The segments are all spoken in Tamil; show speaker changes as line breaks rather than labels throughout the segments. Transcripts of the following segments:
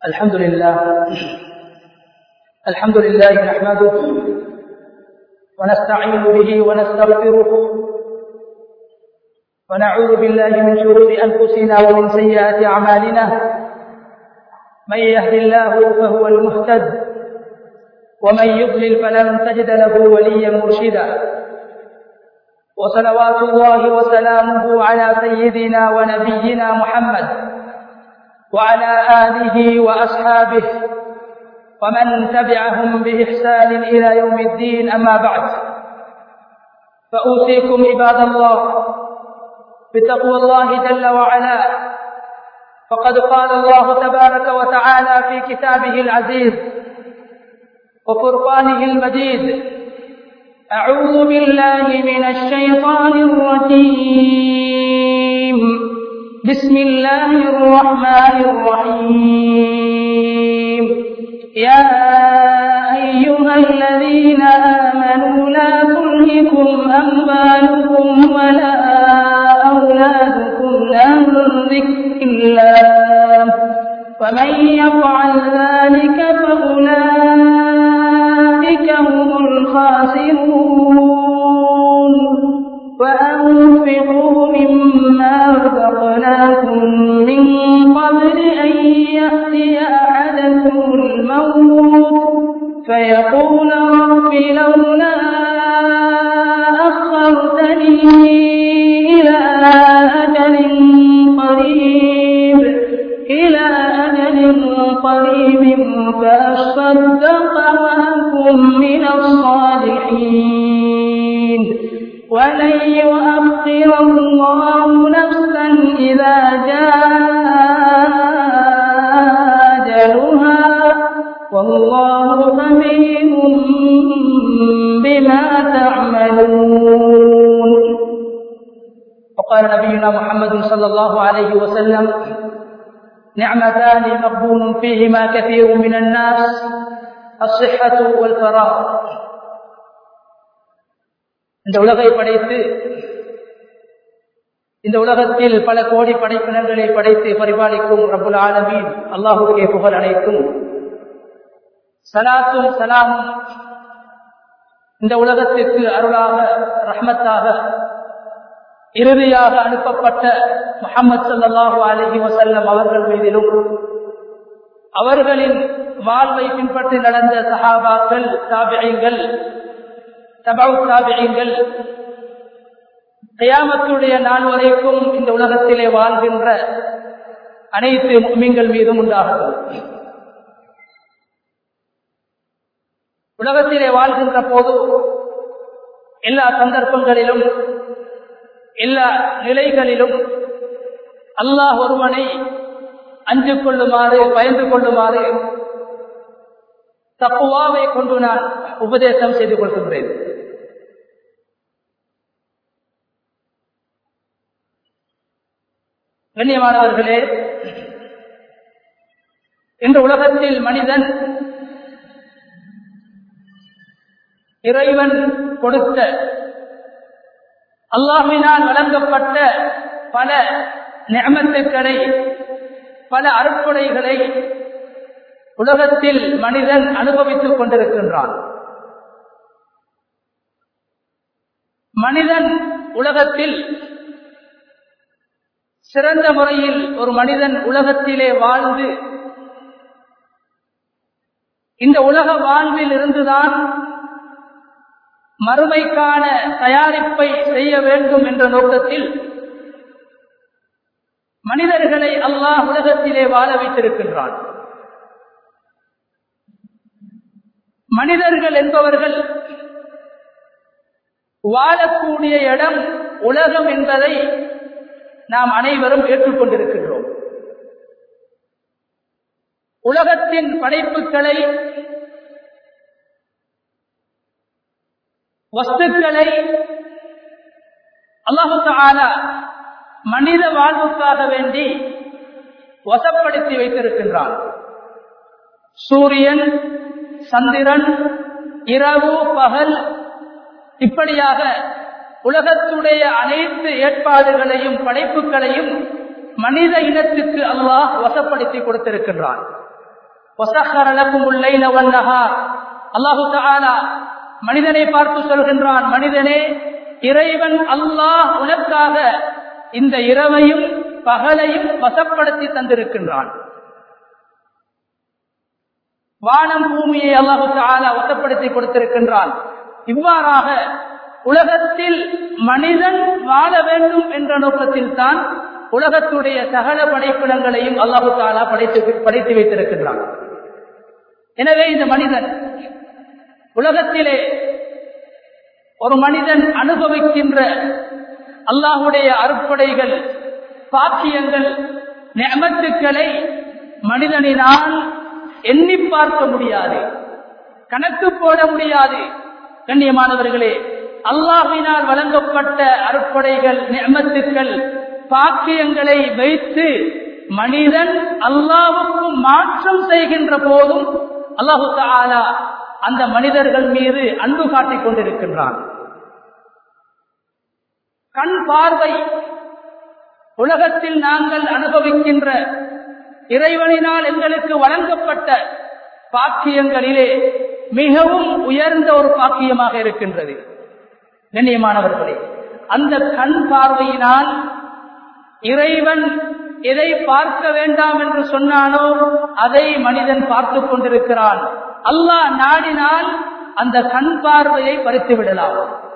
الحمد لله الحمد لله نحمده ونستعين به ونستغفره ونعوذ بالله من شرور أنفسنا ومن سيئات أعمالنا من يهد الله فهو المهتد ومن يضلل فلن تجد له وليا مرشدا وصلوات الله وسلامه على سيدنا ونبينا محمد وعلى آله وأصحابه ومن تبعهم بإحسان إلى يوم الدين أما بعد فأوصيكم عباد الله بتقوى الله جل وعلا فقد قال الله تبارك وتعالى في كتابه العزيز وفرقانه المجيد أعوذ بالله من الشيطان الرجيم بسم الله الرحمن الرحيم يا أيها الذين آمنوا لا تلهكم أموالكم ولا أولادكم عن ذكر الله ومن يفعل ذلك فأولئك هم الخاسرون وأنفقوا مما رزقناكم من قبل أن يأتي أحدكم الموت فيقول رب لولا أخرتني إلى أجل قريب إلى أجل قريب فأصدق وأكن من الصالحين ولن يؤخر الله نفسا إذا جاء أجلها والله خبير بما تعملون وقال نبينا محمد صلى الله عليه وسلم نعمتان مقبول فيهما كثير من الناس الصحة والفراغ இந்த உலகை படைத்து இந்த உலகத்தில் பல கோடி படைப்பினர்களை படைத்து பரிபாலிக்கும் ரபுல் ஆலமீன் அல்லாஹுக்கே புகழ் அனைத்தும் சலாத்தும் சலாமும் இந்த உலகத்திற்கு அருளாக ரஹ்மத்தாக இறுதியாக அனுப்பப்பட்ட முகமது சல்லாஹூ அலஹி வசல்லம் அவர்கள் மீதிலும் அவர்களின் வாழ்வை பின்பற்றி நடந்த சஹாபாக்கள் தாபியங்கள் தபாவு தாபியங்கள் கயாமத்துடைய நாள் வரைக்கும் இந்த உலகத்திலே வாழ்கின்ற அனைத்து மீன்கள் மீதும் உண்டாகும் உலகத்திலே வாழ்கின்ற போது எல்லா சந்தர்ப்பங்களிலும் எல்லா நிலைகளிலும் அல்லாஹ் ஒருவனை அஞ்சு கொள்ளுமாறு பயந்து கொள்ளுமாறு தப்புவாவை கொண்டு நான் உபதேசம் செய்து கொள்கின்றேன் கண்ணியமானவர்களே இந்த உலகத்தில் மனிதன் இறைவன் கொடுத்த அல்லாஹினால் வழங்கப்பட்ட பல நியமத்துக்களை பல அருட்கொடைகளை உலகத்தில் மனிதன் அனுபவித்துக் கொண்டிருக்கின்றான் மனிதன் உலகத்தில் சிறந்த முறையில் ஒரு மனிதன் உலகத்திலே வாழ்ந்து இந்த உலக வாழ்வில் இருந்துதான் மறுமைக்கான தயாரிப்பை செய்ய வேண்டும் என்ற நோக்கத்தில் மனிதர்களை அல்லாஹ் உலகத்திலே வாழ வைத்திருக்கின்றான் மனிதர்கள் என்பவர்கள் வாழக்கூடிய இடம் உலகம் என்பதை நாம் அனைவரும் ஏற்றுக்கொண்டிருக்கின்றோம் உலகத்தின் படைப்புகளை வஸ்துக்களை அல்லாஹு ஆலா மனித வாழ்வுக்காக வேண்டி வசப்படுத்தி வைத்திருக்கின்றான் சூரியன் சந்திரன் இரவு பகல் இப்படியாக உலகத்துடைய அனைத்து ஏற்பாடுகளையும் படைப்புகளையும் மனித இனத்துக்கு அல்லாஹ் வசப்படுத்தி கொடுத்திருக்கின்றான் அல்லாஹு தாலா மனிதனை பார்த்து சொல்கின்றான் மனிதனே இறைவன் அல்லாஹ் உனக்காக இந்த இரவையும் பகலையும் வசப்படுத்தி தந்திருக்கின்றான் வானம் பூமியை அல்லாஹு தாலா வசப்படுத்தி கொடுத்திருக்கின்றான் இவ்வாறாக உலகத்தில் மனிதன் வாழ வேண்டும் என்ற நோக்கத்தில் தான் உலகத்துடைய சகல படைப்பிடங்களையும் அல்லாஹு தாலா படைத்து படைத்து வைத்திருக்கின்றான் எனவே இந்த மனிதன் உலகத்திலே ஒரு மனிதன் அனுபவிக்கின்ற அல்லாஹுடைய அறுப்படைகள் பாக்கியங்கள் நியமத்துக்களை மனிதனினால் எண்ணி பார்க்க முடியாது கணக்கு போட முடியாது கண்ணியமானவர்களே அல்லாஹினால் வழங்கப்பட்ட அறுப்படைகள் நியமத்துக்கள் பாக்கியங்களை வைத்து மனிதன் அல்லாவுக்கு மாற்றம் செய்கின்ற போதும் அல்லாஹு தாலா அந்த மனிதர்கள் மீது அன்பு காட்டிக் கொண்டிருக்கின்றான் கண் பார்வை உலகத்தில் நாங்கள் அனுபவிக்கின்ற இறைவனினால் எங்களுக்கு வழங்கப்பட்ட பாக்கியங்களிலே மிகவும் உயர்ந்த ஒரு பாக்கியமாக இருக்கின்றது கண்ணியமானவர்களே அந்த கண் பார்வையினால் இறைவன் எதை பார்க்க வேண்டாம் என்று சொன்னானோ அதை மனிதன் பார்த்து கொண்டிருக்கிறான் அல்லாஹ் நாடினால் அந்த கண் பார்வையை பறித்து விடலாம்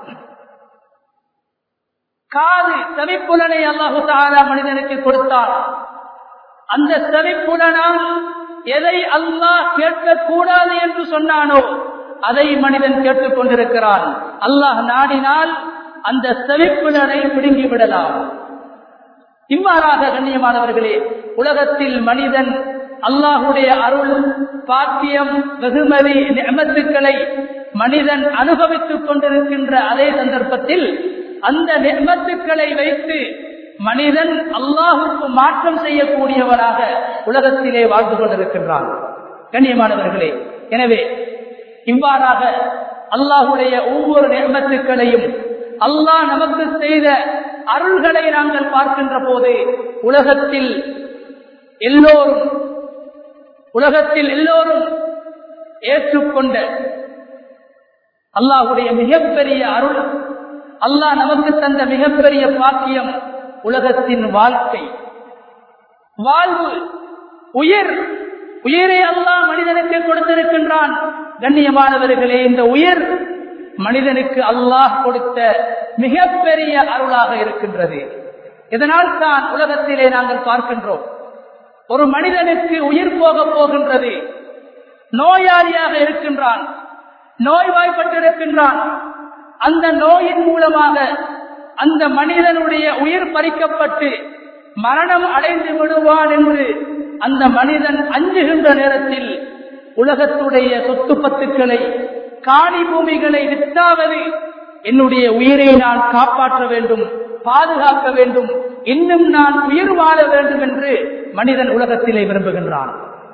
காது செவிப்புலனை அல்லாஹு தாரா மனிதனுக்கு கொடுத்தான் அந்த செவிப்புலனால் எதை அல்லாஹ் கேட்கக்கூடாது என்று சொன்னானோ அதை மனிதன் கேட்டுக் கொண்டிருக்கிறான் அல்லாஹ் நாடினால் அந்த செவிப்புலனை பிடுங்கி விடலாம் இவ்வாறாக கண்ணியமானவர்களே உலகத்தில் மனிதன் அல்லாஹுடைய அருள் பாக்கியம் வெகுமதி நியமத்துக்களை மனிதன் அனுபவித்துக் கொண்டிருக்கின்ற அதே சந்தர்ப்பத்தில் அந்த நியமத்துக்களை வைத்து மனிதன் அல்லாஹுக்கு மாற்றம் செய்யக்கூடியவராக உலகத்திலே வாழ்ந்து கொண்டிருக்கின்றான் கண்ணியமானவர்களே எனவே இவ்வாறாக அல்லாஹுடைய ஒவ்வொரு நியமத்துக்களையும் அல்லாஹ் நமக்கு செய்த அருள்களை நாங்கள் பார்க்கின்ற போது உலகத்தில் எல்லோரும் உலகத்தில் எல்லோரும் ஏற்றுக்கொண்ட அல்லாஹுடைய மிகப்பெரிய அருள் அல்லாஹ் நமக்கு தந்த மிகப்பெரிய பாக்கியம் உலகத்தின் வாழ்க்கை வாழ்வு உயிர் உயிரை அல்லாஹ் மனிதனுக்கு கொடுத்திருக்கின்றான் கண்ணியமானவர்களே இந்த உயிர் மனிதனுக்கு அல்லாஹ் கொடுத்த மிகப்பெரிய அருளாக இருக்கின்றது இதனால் தான் உலகத்திலே நாங்கள் பார்க்கின்றோம் ஒரு மனிதனுக்கு உயிர் போக போகின்றது நோயாளியாக இருக்கின்றான் நோய்வாய்ப்பட்டிருக்கின்றான் அந்த நோயின் மூலமாக அந்த மனிதனுடைய உயிர் பறிக்கப்பட்டு மரணம் அடைந்து விடுவான் என்று அந்த மனிதன் அஞ்சுகின்ற நேரத்தில் உலகத்துடைய சொத்து பத்துக்களை காணி பூமிகளை வித்தாவது என்னுடைய உயிரை நான் காப்பாற்ற வேண்டும் பாதுகாக்க வேண்டும் இன்னும் நான் உயிர் வாழ வேண்டும் என்று மனிதன் உலகத்திலே விரும்புகின்றான்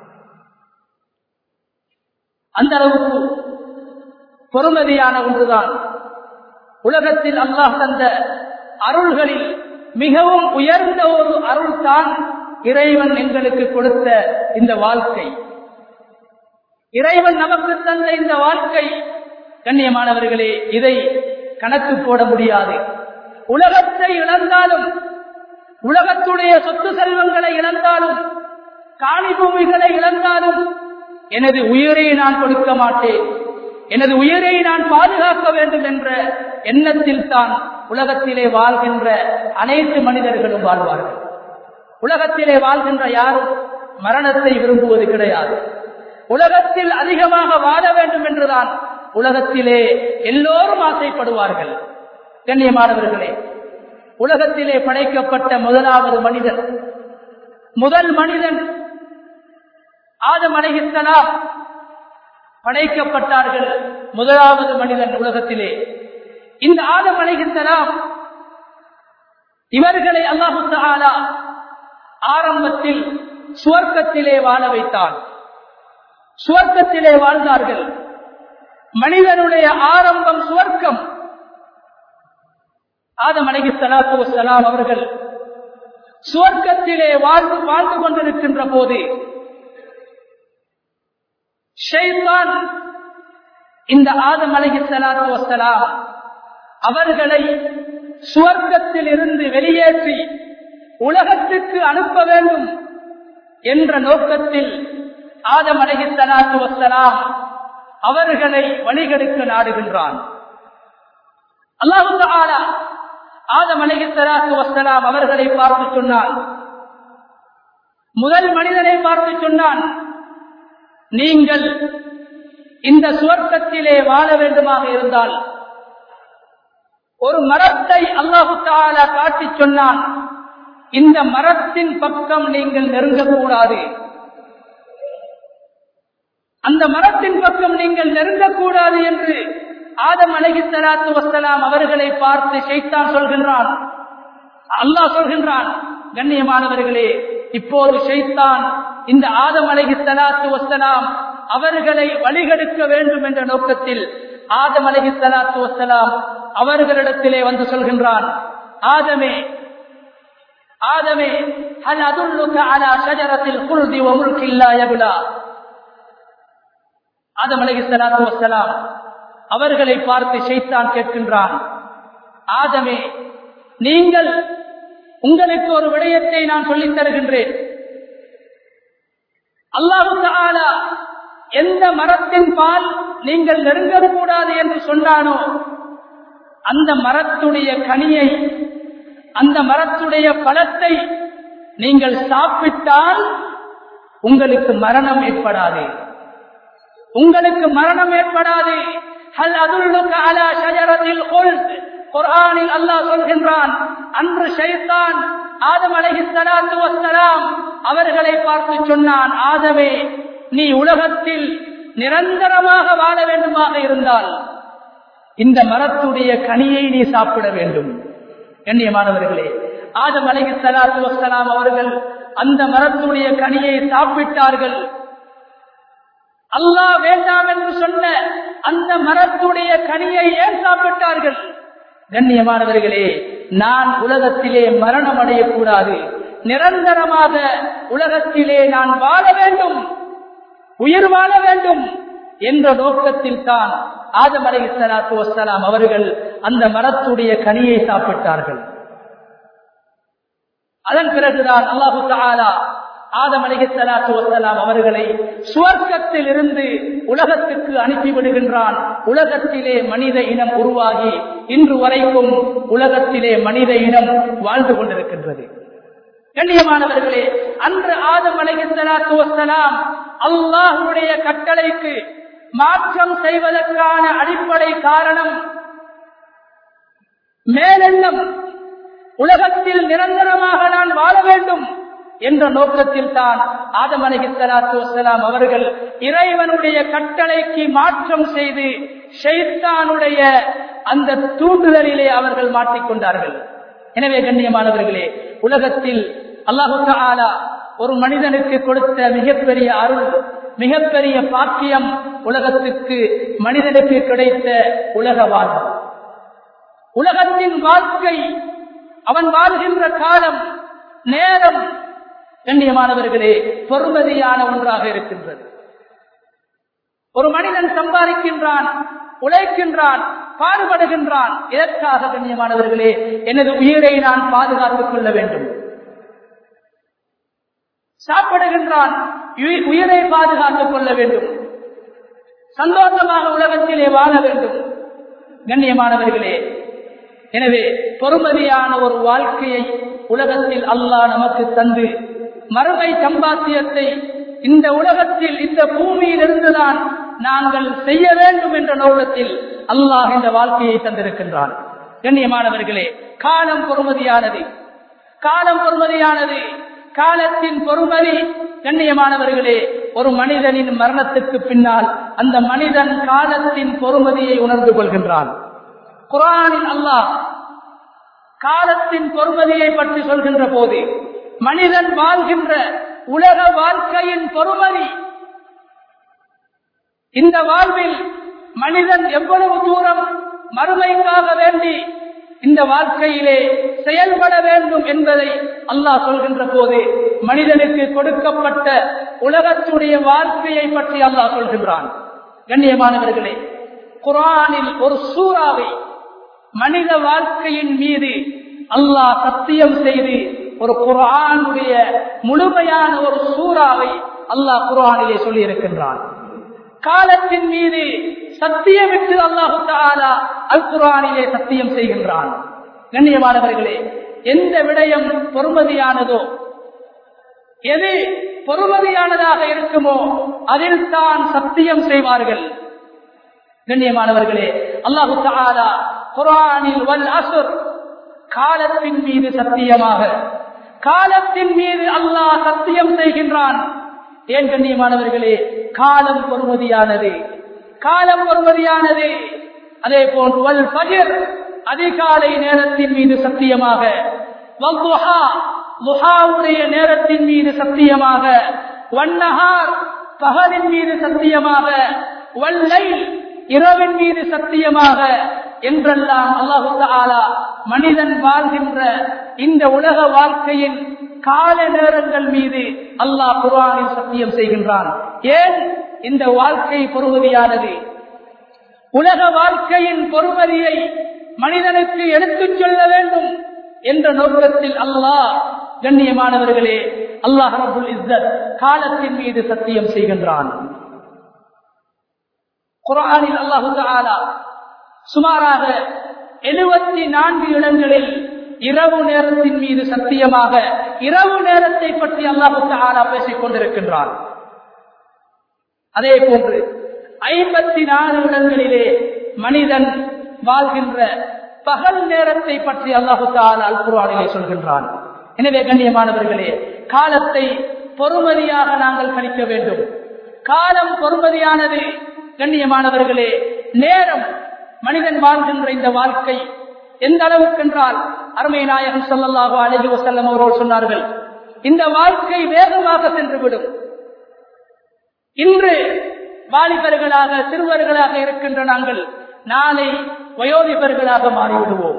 அந்த அளவுக்கு பொறுமதியான ஒன்றுதான் உலகத்தில் அல்லாஹ் தந்த அருள்களில் மிகவும் உயர்ந்த ஒரு அருள் தான் இறைவன் எங்களுக்கு கொடுத்த இந்த வாழ்க்கை இறைவன் நமக்கு தந்த இந்த வாழ்க்கை கண்ணியமானவர்களே இதை கணக்கு போட முடியாது உலகத்தை இழந்தாலும் உலகத்துடைய சொத்து செல்வங்களை இழந்தாலும் காணி பூமிகளை இழந்தாலும் எனது உயிரை நான் கொடுக்க மாட்டேன் எனது உயிரை நான் பாதுகாக்க வேண்டும் என்ற எண்ணத்தில் தான் உலகத்திலே வாழ்கின்ற அனைத்து மனிதர்களும் வாழ்வார்கள் உலகத்திலே வாழ்கின்ற யாரும் மரணத்தை விரும்புவது கிடையாது உலகத்தில் அதிகமாக வாழ வேண்டும் என்றுதான் உலகத்திலே எல்லோரும் ஆசைப்படுவார்கள் கண்ணியமானவர்களே உலகத்திலே படைக்கப்பட்ட முதலாவது மனிதன் முதல் மனிதன் ஆதம் அடைகின்றனால் படைக்கப்பட்டார்கள் முதலாவது மனிதன் உலகத்திலே இந்த ஆதம் அடைகின்றனால் இவர்களை அல்லாஹு தாலா ஆரம்பத்தில் சுவர்க்கத்திலே வாழ வைத்தான் சுவர்க்கத்திலே வாழ்ந்தார்கள் மனிதனுடைய ஆரம்பம் சுவர்க்கம் ஆதம் அழகி சலாத்து சலாம் அவர்கள் சுவர்க்கத்திலே வாழ்ந்து வாழ்ந்து கொண்டிருக்கின்ற போது ஷைத்தான் இந்த ஆதம் அலகி சலாத்து வசலாம் அவர்களை சுவர்க்கத்தில் இருந்து வெளியேற்றி உலகத்திற்கு அனுப்ப வேண்டும் என்ற நோக்கத்தில் ஆதம் அலகி சலாத்து வசலாம் அவர்களை வழிகெடுக்க நாடுகின்றான் அல்லாஹு ஆலா ஆதம் அலகி சலாத்து வசலாம் அவர்களை பார்த்து சொன்னான் முதல் மனிதனை பார்த்து சொன்னான் நீங்கள் இந்த சுவர்க்கத்திலே வாழ வேண்டுமாக இருந்தால் ஒரு மரத்தை அல்லாஹு தாலா காட்டி சொன்னான் இந்த மரத்தின் பக்கம் நீங்கள் நெருங்கக்கூடாது அந்த மரத்தின் பக்கம் நீங்கள் நெருங்கக்கூடாது என்று ஆதம் அலகி சலாத்து வசலாம் அவர்களை பார்த்து ஷைத்தான் சொல்கின்றான் அல்லாஹ் சொல்கின்றான் கண்ணியமானவர்களே இப்போது ஷைத்தான் இந்த ஆதம் அலகி சலாத்து வசலாம் அவர்களை வழிகெடுக்க வேண்டும் என்ற நோக்கத்தில் ஆதம் அலகி சலாத்து வசலாம் அவர்களிடத்திலே வந்து சொல்கின்றான் ஆதமே ஆதமே ஹல் அதுல்லுக அலா ஷஜரத்தில் குல்தி வ முல்கில்லா யபுலா ஆதம் அலகி சலாத்து வசலாம் அவர்களை பார்த்து ஷைத்தான் கேட்கின்றான் ஆதமே நீங்கள் உங்களுக்கு ஒரு விடயத்தை நான் சொல்லித் தருகின்றேன் அல்லாஹு தாலா எந்த மரத்தின் பால் நீங்கள் நெருங்கக்கூடாது என்று சொன்னானோ அந்த மரத்துடைய கனியை அந்த மரத்துடைய பழத்தை நீங்கள் சாப்பிட்டால் உங்களுக்கு மரணம் ஏற்படாது உங்களுக்கு மரணம் ஏற்படாது ஹல் அதுல்லுக அலா ஷஜரத்தில் குல்த் குர்ஆனில் அல்லாஹ் சொல்கின்றான் அன்று ஷைத்தான் ஆதம் அலைஹி ஸலாத்து வஸ்ஸலாம் அவர்களை பார்த்து சொன்னான் ஆதமே நீ உலகத்தில் நிரந்தரமாக வாழ வேண்டுமாக இருந்தால் இந்த மரத்துடைய கனியை நீ சாப்பிட வேண்டும் கண்ணியமானவர்களே ஆதம் அலைஹி ஸலாத்து வஸ்ஸலாம் அவர்கள் அந்த மரத்துடைய கனியை சாப்பிட்டார்கள் அல்லாஹ் வேண்டாம் என்று சொன்ன அந்த மரத்துடைய கனியை ஏன் சாப்பிட்டார்கள் கண்ணியமானவர்களே நான் உலகத்திலே மரணம் அடையக்கூடாது நிரந்தரமாக உலகத்திலே நான் வாழ வேண்டும் உயிர் வாழ வேண்டும் என்ற நோக்கத்தில் தான் ஆதம் அலை சலாத்து வசலாம் அவர்கள் அந்த மரத்துடைய கனியை சாப்பிட்டார்கள் அதன் பிறகுதான் அல்லாஹு தாலா ஆதம் அலி சலாத்து வசலாம் அவர்களை சுவர்க்கத்தில் இருந்து உலகத்துக்கு அனுப்பிவிடுகின்றான் உலகத்திலே மனித இனம் உருவாகி இன்று வரைக்கும் உலகத்திலே மனித இனம் வாழ்ந்து கொண்டிருக்கின்றது கண்ணியமானவர்களே அன்று ஆதம் அலி சலாத்து வசலாம் அல்லாஹுடைய கட்டளைக்கு மாற்றம் செய்வதற்கான அடிப்படை காரணம் மேலெண்ணம் உலகத்தில் நிரந்தரமாக நான் வாழ வேண்டும் என்ற நோக்கத்தில் தான் ஆதம் அலஹி சலாத்து வசலாம் அவர்கள் இறைவனுடைய கட்டளைக்கு மாற்றம் செய்து ஷைத்தானுடைய அந்த தூண்டுதலிலே அவர்கள் மாட்டிக்கொண்டார்கள் எனவே கண்ணியமானவர்களே உலகத்தில் அல்லாஹு ஆலா ஒரு மனிதனுக்கு கொடுத்த மிகப்பெரிய அருள் மிகப்பெரிய பாக்கியம் உலகத்துக்கு மனிதனுக்கு கிடைத்த உலக வாழ்வு உலகத்தின் வாழ்க்கை அவன் வாழ்கின்ற காலம் நேரம் கண்ணியமானவர்களே பொறுமதியான ஒன்றாக இருக்கின்றது ஒரு மனிதன் சம்பாதிக்கின்றான் உழைக்கின்றான் பாடுபடுகின்றான் இதற்காக கண்ணியமானவர்களே எனது உயிரை நான் பாதுகாத்துக் கொள்ள வேண்டும் சாப்பிடுகின்றான் உயிரை பாதுகாத்துக் கொள்ள வேண்டும் சந்தோஷமாக உலகத்திலே வாழ வேண்டும் கண்ணியமானவர்களே எனவே பொறுமதியான ஒரு வாழ்க்கையை உலகத்தில் அல்லாஹ் நமக்கு தந்து மறுமை சம்பாத்தியத்தை இந்த உலகத்தில் இந்த பூமியில் இருந்துதான் நாங்கள் செய்ய வேண்டும் என்ற நோக்கத்தில் அல்லாஹ் இந்த வாழ்க்கையை தந்திருக்கின்றான் கண்ணியமானவர்களே காலம் பொறுமதியானது காலம் பொறுமதியானது காலத்தின் பொறுமதி கண்ணியமானவர்களே ஒரு மனிதனின் மரணத்துக்கு பின்னால் அந்த மனிதன் காலத்தின் பொறுமதியை உணர்ந்து கொள்கின்றான் குரானில் அல்லாஹ் காலத்தின் பொறுமதியை பற்றி சொல்கின்ற போது மனிதன் வாழ்கின்ற உலக வாழ்க்கையின் பொறுமதி இந்த வாழ்வில் மனிதன் எவ்வளவு தூரம் மறுமைக்காக வேண்டி இந்த வாழ்க்கையிலே செயல்பட வேண்டும் என்பதை அல்லாஹ் சொல்கின்ற போது மனிதனுக்கு கொடுக்கப்பட்ட உலகத்துடைய வாழ்க்கையை பற்றி அல்லாஹ் சொல்கின்றான் கண்ணியமானவர்களே குரானில் ஒரு சூறாவை மனித வாழ்க்கையின் மீது அல்லாஹ் சத்தியம் செய்து ஒரு குரானுடைய முழுமையான ஒரு சூறாவை அல்லாஹ் குரானிலே சொல்லி இருக்கின்றான் காலத்தின் மீது சத்தியமிட்டு அல்லாஹு தாலா அல் குரானிலே சத்தியம் செய்கின்றான் கண்ணியமானவர்களே எந்த விடயம் பொறுமதியானதோ எது பொறுமதியானதாக இருக்குமோ அதில் தான் சத்தியம் செய்வார்கள் கண்ணியமானவர்களே அல்லாஹு தாலா குரானில் வல் அசுர் காலத்தின் மீது சத்தியமாக காலத்தின் மீது அல்லாஹ் சத்தியம் செய்கின்றான் ஏன் கண்ணியமானவர்களே காலம் பொறுமதியானது காலம் பொறுமதியானது அதே போன்று வல் பகிர் அதிகாலை நேரத்தின் மீது சத்தியமாக லுஹாவுடைய நேரத்தின் மீது சத்தியமாக வண்ணஹார் பகலின் மீது சத்தியமாக வல்லை இரவின் மீது சத்தியமாக என்றெல்லாம் அல்லாஹு தாலா மனிதன் வாழ்கின்ற இந்த உலக வாழ்க்கையின் கால நேரங்கள் மீது அல்லாஹ் குர்ஆனில் சத்தியம் செய்கின்றான் ஏன் இந்த வாழ்க்கை பொறுமதியானது உலக வாழ்க்கையின் பொறுமதியை மனிதனுக்கு எடுத்துச் சொல்ல வேண்டும் என்ற நோக்கத்தில் அல்லாஹ் கண்ணியமானவர்களே அல்லாஹ் ரபுல் இஸ்ஸத் காலத்தின் மீது சத்தியம் செய்கின்றான் குரானில் அல்லாஹு தாலா சுமாராக எழுபத்தி நான்கு இடங்களில் இரவு நேரத்தின் மீது சத்தியமாக இரவு நேரத்தை பற்றி அல்லாஹு தாலா பேசிக் கொண்டிருக்கின்றான் அதே போன்று ஐம்பத்தி நாலு இடங்களிலே மனிதன் வாழ்கின்ற பகல் நேரத்தை பற்றி அல்லாஹு தாலா அல் குர்ஆனிலே சொல்கின்றான் எனவே கண்ணியமானவர்களே காலத்தை பொறுமதியாக நாங்கள் கணிக்க வேண்டும் காலம் பொறுமதியானது கண்ணியமானவர்களே நேரம் மனிதன் வாழ்கின்ற இந்த வாழ்க்கை எந்த அளவுக்கு என்றால் அருமை நாயகம் சொல்லல்லாஹு அழகி வசல்லம் அவர்கள் சொன்னார்கள் இந்த வாழ்க்கை வேகமாக சென்றுவிடும் இன்று வாலிபர்களாக சிறுவர்களாக இருக்கின்ற நாங்கள் நாளை வயோதிபர்களாக மாறிவிடுவோம்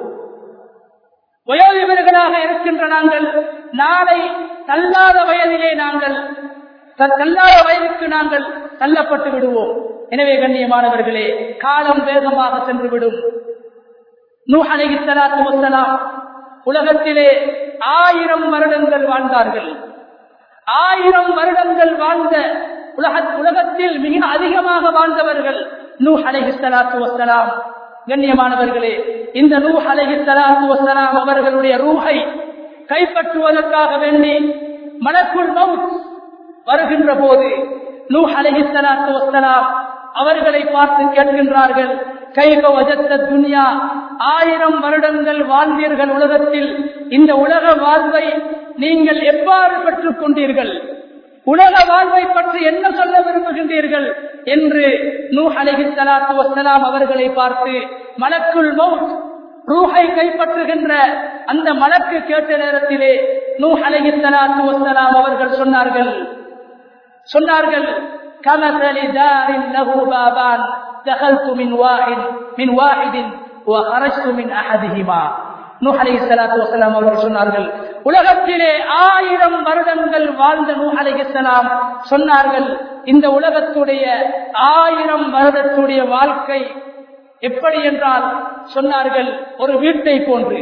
வயோதிபர்களாக இருக்கின்ற நாங்கள் நாளை தள்ளாத வயதிலே நாங்கள் தள்ளாத வயதுக்கு நாங்கள் தள்ளப்பட்டு விடுவோம் எனவே கண்ணியமானவர்களே காலம் வேகமாக சென்றுவிடும் நூஹலகி சலாத்து வசலாம் உலகத்திலே ஆயிரம் வருடங்கள் வாழ்ந்தார்கள் ஆயிரம் வருடங்கள் வாழ்ந்த உலக உலகத்தில் மிக அதிகமாக வாழ்ந்தவர்கள் நூ அலஹி சலாத்து வசலாம் கண்ணியமானவர்களே இந்த நூ அலஹி சலாத்து வசலாம் அவர்களுடைய ரூஹை கைப்பற்றுவதற்காக வேண்டி மலக்குள் மவுத் வருகின்ற போது நூ அலஹி சலாத்து வசலாம் அவர்களை பார்த்து கேட்கின்றார்கள் கைக வஜத்த துன்யா ஆயிரம் வருடங்கள் வாழ்ந்தீர்கள் உலகத்தில் இந்த உலக வாழ்வை நீங்கள் எவ்வாறு பெற்றுக் கொண்டீர்கள் உலக வாழ்வை பற்றி என்ன சொல்ல விரும்புகின்றீர்கள் என்று நூ அலஹி சலாத்து வசலாம் அவர்களை பார்த்து மலக்குள் மவுத் ரூஹை கைப்பற்றுகின்ற அந்த மலக்கு கேட்ட நேரத்திலே நூ அலஹி சலாத்து வசலாம் அவர்கள் சொன்னார்கள் சொன்னார்கள் كمثل دار له بابان دخلت من واحد من واحد وخرجت من احدهما நூஹ் அலைஹிஸ்ஸலாத்து வஸலாம் அவர்கள் சொன்னார்கள் உலகத்திலே ஆயிரம் வருடங்கள் வாழ்ந்த நூஹ் அலைஹிஸ்ஸலாம் சொன்னார்கள் இந்த உலகத்துடைய ஆயிரம் வருடத்துடைய வாழ்க்கை எப்படி என்றால் சொன்னார்கள் ஒரு வீட்டை போன்று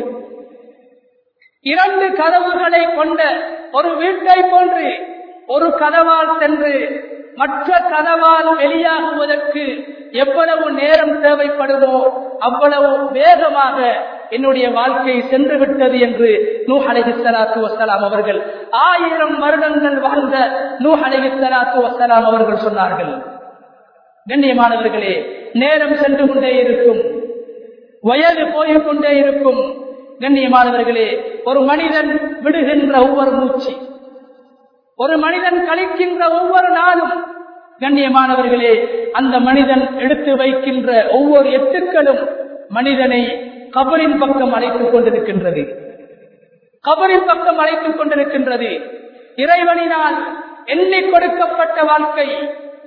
இரண்டு கதவுகளை கொண்ட ஒரு வீட்டை போன்று ஒரு கதவால் சென்று மற்ற கதவால் வெளியாகுவதற்கு எவ்வளவு நேரம் தேவைப்படுமோ அவ்வளவு வேகமாக என்னுடைய வாழ்க்கை சென்று விட்டது என்று நூ அலஹி சலாத்து வசலாம் அவர்கள் ஆயிரம் வருடங்கள் வாழ்ந்த நூ அலஹி சலாத்து வசலாம் அவர்கள் சொன்னார்கள் கண்ணியமானவர்களே நேரம் சென்று கொண்டே இருக்கும் வயது போய்கொண்டே இருக்கும் கண்ணியமானவர்களே ஒரு மனிதன் விடுகின்ற ஒவ்வொரு மூச்சு ஒரு மனிதன் கழிக்கின்ற ஒவ்வொரு நாளும் கண்ணியமானவர்களே அந்த மனிதன் எடுத்து வைக்கின்ற ஒவ்வொரு எட்டுக்களும் மனிதனை கபரின் பக்கம் அழைத்துக் கொண்டிருக்கின்றது கபரின் பக்கம் அழைத்துக் கொண்டிருக்கின்றது இறைவனினால் எண்ணிக் கொடுக்கப்பட்ட வாழ்க்கை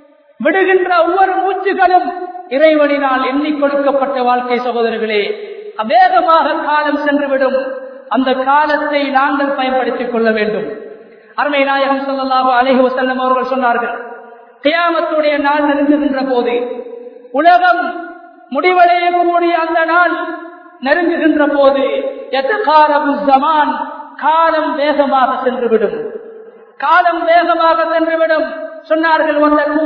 விடுகின்ற ஒவ்வொரு மூச்சுகளும் இறைவனினால் எண்ணிக் கொடுக்கப்பட்ட வாழ்க்கை சகோதரர்களே வேகமாக காலம் சென்றுவிடும் அந்த காலத்தை நாங்கள் பயன்படுத்திக் கொள்ள வேண்டும் அருமை நாயகம் சொல்லலாக அழகி வசல்லம் அவர்கள் சொன்னார்கள் கியாமத்துடைய நாள் நெருங்குகின்ற போது உலகம் முடிவடையக்கூடிய அந்த நாள் நெருங்குகின்ற போது ஜமான் காலம் வேகமாக சென்றுவிடும் காலம் வேகமாக சென்றுவிடும் சொன்னார்கள்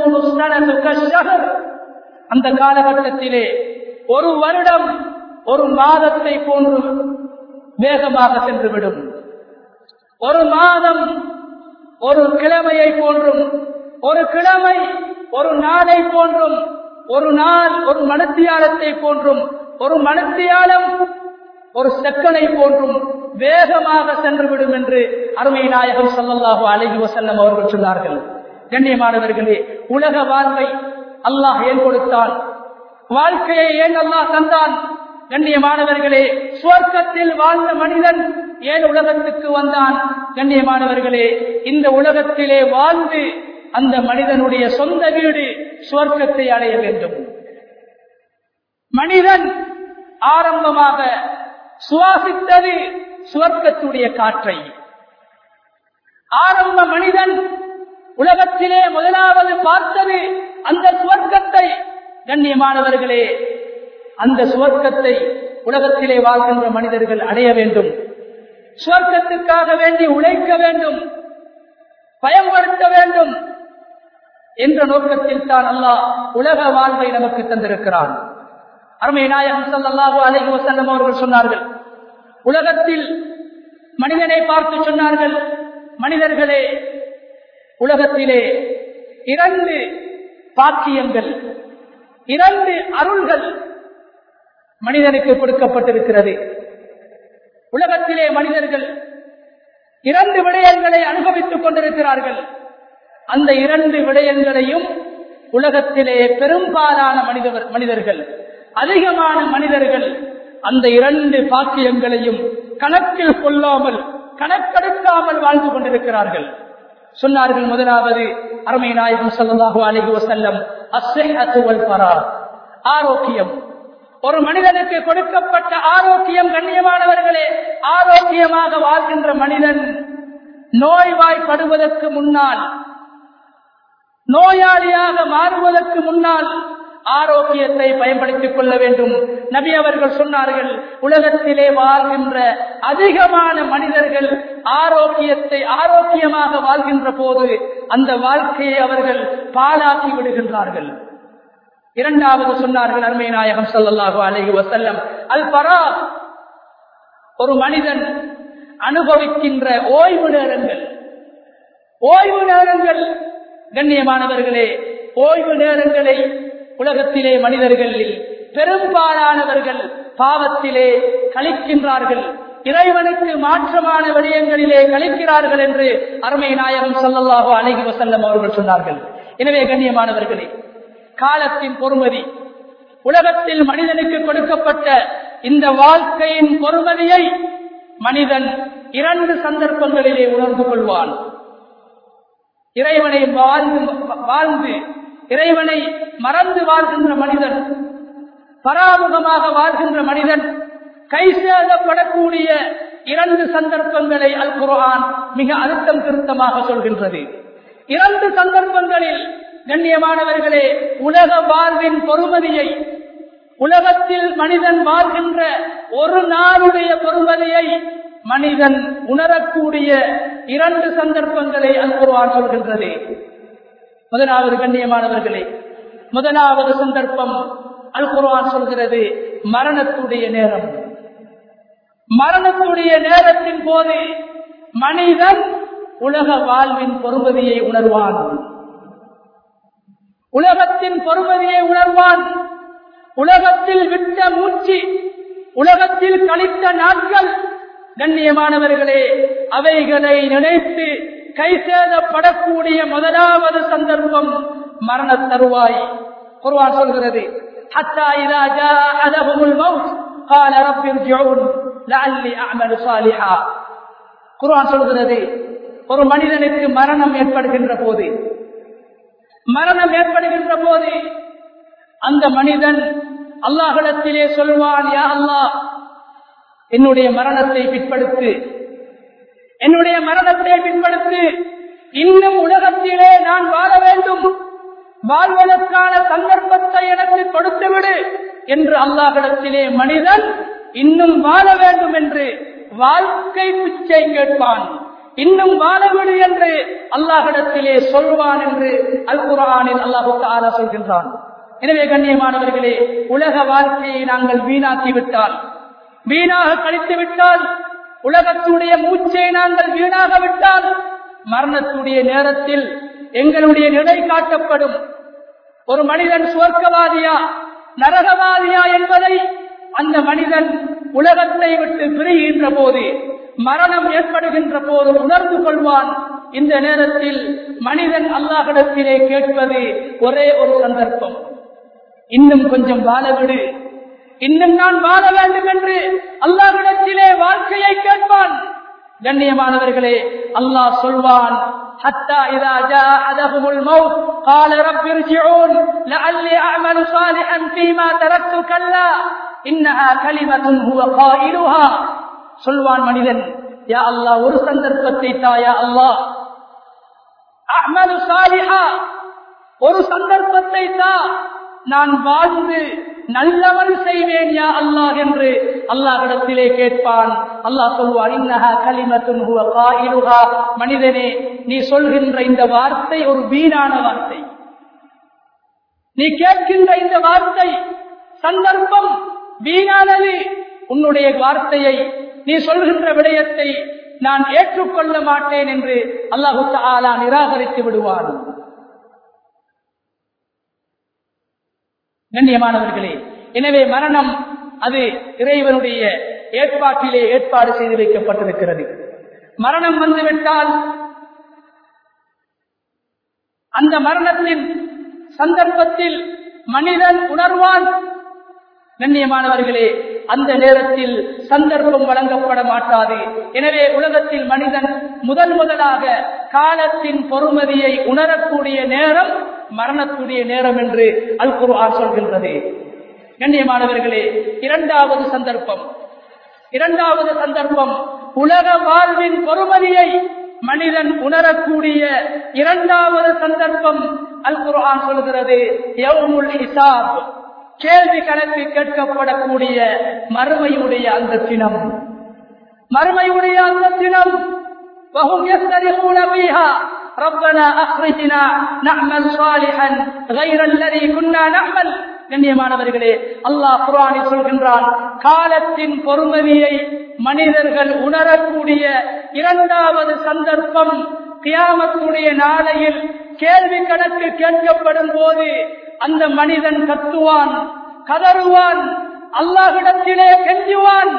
அந்த காலகட்டத்திலே ஒரு வருடம் ஒரு மாதத்தை போன்று வேகமாக சென்றுவிடும் ஒரு மாதம் ஒரு கிழமையை போன்றும் ஒரு கிழமை ஒரு நாளை போன்றும் ஒரு நாள் ஒரு மனத்தியாலத்தை போன்றும் ஒரு மனத்தியாலம் ஒரு செக்கனை போன்றும் வேகமாக சென்றுவிடும் என்று அருமை நாயகம் சொல்லல்லாஹு அழகி வசல்லம் அவர்கள் சொன்னார்கள் கண்ணியமானவர்களே உலக வாழ்வை அல்லாஹ் ஏன் கொடுத்தான் வாழ்க்கையை ஏன் அல்லாஹ் தந்தான் கண்ணியமானவர்களே சுவர்க்கத்தில் வாழ்ந்த மனிதன் ஏன் உலகத்துக்கு வந்தான் கண்ணியமானவர்களே இந்த உலகத்திலே வாழ்ந்து அந்த மனிதனுடைய சொந்த வீடு சுவர்க்கத்தை அடைய வேண்டும் மனிதன் ஆரம்பமாக சுவாசித்தது சுவர்க்கத்துடைய காற்றை ஆரம்ப மனிதன் உலகத்திலே முதலாவது பார்த்தது அந்த சுவர்க்கத்தை கண்ணியமானவர்களே அந்த சுவர்க்கத்தை உலகத்திலே வாழ்கின்ற மனிதர்கள் அடைய வேண்டும் சுவர்க்கத்துக்காக வேண்டி உழைக்க வேண்டும் பயன்படுத்த வேண்டும் என்ற நோக்கத்தில் தான் அல்லாஹ் உலக வாழ்வை நமக்கு தந்திருக்கிறான் அருமை நாயகம் சல்லாஹூ அலைஹி வசல்லம் அவர்கள் சொன்னார்கள் உலகத்தில் மனிதனை பார்த்து சொன்னார்கள் மனிதர்களே உலகத்திலே இரண்டு பாக்கியங்கள் இரண்டு அருள்கள் மனிதனுக்கு கொடுக்கப்பட்டிருக்கிறது உலகத்திலே மனிதர்கள் இரண்டு விடயங்களை அனுபவித்துக் கொண்டிருக்கிறார்கள் அந்த இரண்டு விடயங்களையும் உலகத்திலே பெரும்பாலான மனிதர் மனிதர்கள் அதிகமான மனிதர்கள் அந்த இரண்டு பாக்கியங்களையும் கணக்கில் கொள்ளாமல் கணக்கெடுக்காமல் வாழ்ந்து கொண்டிருக்கிறார்கள் சொன்னார்கள் முதலாவது அருமை நாயகம் சல்லாஹூ அலஹி வசல்லம் அஸ்வல் பரா ஆரோக்கியம் ஒரு மனிதனுக்கு கொடுக்கப்பட்ட ஆரோக்கியம் கண்ணியமானவர்களே ஆரோக்கியமாக வாழ்கின்ற மனிதன் நோய்வாய்ப்படுவதற்கு முன்னால் நோயாளியாக மாறுவதற்கு முன்னால் ஆரோக்கியத்தை பயன்படுத்திக் கொள்ள வேண்டும் நபி அவர்கள் சொன்னார்கள் உலகத்திலே வாழ்கின்ற அதிகமான மனிதர்கள் ஆரோக்கியத்தை ஆரோக்கியமாக வாழ்கின்ற போது அந்த வாழ்க்கையை அவர்கள் பாழாக்கி விடுகின்றார்கள் இரண்டாவது சொன்னார்கள் அருமை நாயகம் சல்லாஹூ அலஹி வசல்லம் அல் பரா ஒரு மனிதன் அனுபவிக்கின்ற ஓய்வு நேரங்கள் ஓய்வு நேரங்கள் கண்ணியமானவர்களே ஓய்வு நேரங்களை உலகத்திலே மனிதர்களில் பெரும்பாலானவர்கள் பாவத்திலே கழிக்கின்றார்கள் இறைவனுக்கு மாற்றமான விடயங்களிலே கழிக்கிறார்கள் என்று அருமை நாயகம் சல்லல்லாஹோ அழகி வசல்லம் அவர்கள் சொன்னார்கள் எனவே கண்ணியமானவர்களே காலத்தின் பொறுமதி உலகத்தில் மனிதனுக்கு கொடுக்கப்பட்ட இந்த வாழ்க்கையின் பொறுமதியை மனிதன் இரண்டு சந்தர்ப்பங்களிலே உணர்ந்து கொள்வான் இறைவனை வாழ்ந்து வாழ்ந்து இறைவனை மறந்து வாழ்கின்ற மனிதன் பராமுகமாக வாழ்கின்ற மனிதன் கை சேதப்படக்கூடிய இரண்டு சந்தர்ப்பங்களை அல் குர்ஆன் மிக அழுத்தம் திருத்தமாக சொல்கின்றது இரண்டு சந்தர்ப்பங்களில் கண்ணியமானவர்களே உலக வாழ்வின் பொறுமதியை உலகத்தில் மனிதன் வாழ்கின்ற ஒரு நாளுடைய பொறுமதியை மனிதன் உணரக்கூடிய இரண்டு சந்தர்ப்பங்களை அல் குர்ஆன் சொல்கின்றது முதலாவது கண்ணியமானவர்களே முதலாவது சந்தர்ப்பம் அல் குர்ஆன் சொல்கிறது மரணத்துடைய நேரம் மரணத்துடைய நேரத்தின் போது மனிதன் உலக வாழ்வின் பொறுமதியை உணர்வான் உலகத்தின் பொறுமதியை உணர்வான் உலகத்தில் விட்ட மூச்சு உலகத்தில் கழித்த நாட்கள் கண்ணியமானவர்களே அவைகளை நினைத்து கை சேதப்படக்கூடிய முதலாவது சந்தர்ப்பம் மரண தருவாய் குர்வான் சொல்கிறது حتى إذا جاء أحدهم الموت قال رب ارجعون لعلي أعمل صالحا குர்ஆன் சொல்கிறது ஒரு மனிதனுக்கு மரணம் ஏற்படுகின்ற போது மரணம் ஏற்படுகின்ற போது அந்த மனிதன் அல்லாஹிடத்திலே சொல்வான் யா அல்லாஹ் என்னுடைய மரணத்தை பிற்படுத்து என்னுடைய மரணத்தை பின்படுத்து இன்னும் உலகத்திலே நான் வாழ வேண்டும் வாழ்வதற்கான சந்தர்ப்பத்தை எனக்கு கொடுத்துவிடு என்று அல்லாஹிடத்திலே மனிதன் இன்னும் வாழ வேண்டும் என்று வாழ்க்கை பிச்சை கேட்பான் இன்னும் வாழவிடு என்று அல்லாஹிடத்திலே சொல்வான் என்று அல் குரானில் அல்லாஹு தாலா சொல்கின்றான் எனவே கண்ணியமானவர்களே உலக வாழ்க்கையை நாங்கள் வீணாக்கி விட்டால் வீணாக கழித்து விட்டால் உலகத்துடைய மூச்சை நாங்கள் வீணாக விட்டால் மரணத்துடைய நேரத்தில் எங்களுடைய நிலை காட்டப்படும் ஒரு மனிதன் சுவர்க்கவாதியா நரகவாதியா என்பதை அந்த மனிதன் உலகத்தை விட்டு பிரிகின்ற போது மரணம் ஏற்படுகின்ற போது உணர்ந்து கொள்வான் இந்த நேரத்தில் மனிதன் அல்லாஹிடத்திலே கேட்பது ஒரே ஒரு சந்தர்ப்பம் இன்னும் கொஞ்சம் வாழவிடு இன்னும் நான் வாழ வேண்டும் என்று அல்லாஹிடத்திலே வாழ்க்கையை கேட்பான் கண்ணியமானவர்களே அல்லாஹ் சொல்வான் حتى إذا جاء أحدهم الموت قال رب ارجعون لعلي أعمل صالحا فيما تركت كلا إنها كلمة هو قائلها சொல்வான் மனிதன் யா அல்லாஹ் ஒரு சந்தர்ப்பத்தை தாயா அல்லாஹ் அஹ்மது சாலிஹா ஒரு சந்தர்ப்பத்தை தா நான் வாழ்ந்து நல்லவன் செய்வேன் யா அல்லாஹ் என்று அல்லாஹிடத்திலே கேட்பான் அல்லாஹ் சொல்வான் இன்னஹா கலிமத்துன் ஹுவ காயிலுஹா மனிதனே நீ சொல்கின்ற இந்த வார்த்தை ஒரு வீணான வார்த்தை நீ கேட்கின்ற இந்த வார்த்தை சந்தர்ப்பம் வீணானது உன்னுடைய வார்த்தையை நீ சொல்கின்ற விடயத்தை நான் ஏற்றுக்கொள்ள மாட்டேன் என்று அல்லாஹு தாலா நிராகரித்து விடுவான் கண்ணியமானவர்களே எனவே மரணம் அது இறைவனுடைய ஏற்பாட்டிலே ஏற்பாடு செய்து வைக்கப்பட்டிருக்கிறது மரணம் வந்துவிட்டால் அந்த மரணத்தின் சந்தர்ப்பத்தில் மனிதன் உணர்வான் கண்ணியமானவர்களே அந்த நேரத்தில் சந்தர்ப்பம் வழங்கப்பட மாட்டாது எனவே உலகத்தில் மனிதன் முதல் முதலாக காலத்தின் பொறுமதியை உணரக்கூடிய நேரம் மரணக்கூடிய நேரம் என்று அல் குர்ஆன் சொல்கின்றது கண்ணியமானவர்களே இரண்டாவது சந்தர்ப்பம் இரண்டாவது சந்தர்ப்பம் உலக வாழ்வின் பொறுமதியை மனிதன் உணரக்கூடிய இரண்டாவது சந்தர்ப்பம் அல் குர்ஆன் சொல்கிறது யௌமுல் ஹிசாப் கேள்வி கணக்கு கேட்கப்படக்கூடிய மறுமையுடைய அந்த தினம் மறுமையுடைய அந்த தினம் وهم يسترخون فيها ربنا أخرجنا نعمل صالحا غير الذي كنا نعمل கண்ணியமானவர்களே அல்லாஹ் குரானில் சொல்கின்றான் காலத்தின் பொறுமதியை மனிதர்கள் உணரக்கூடிய இரண்டாவது சந்தர்ப்பம் கியாமத்துடைய நாளையில் கேள்வி கணக்கு கேட்கப்படும் போது அந்த மனிதன் கத்துவான் கதறுவான் அல்லாஹிடத்திலே கெஞ்சுவான்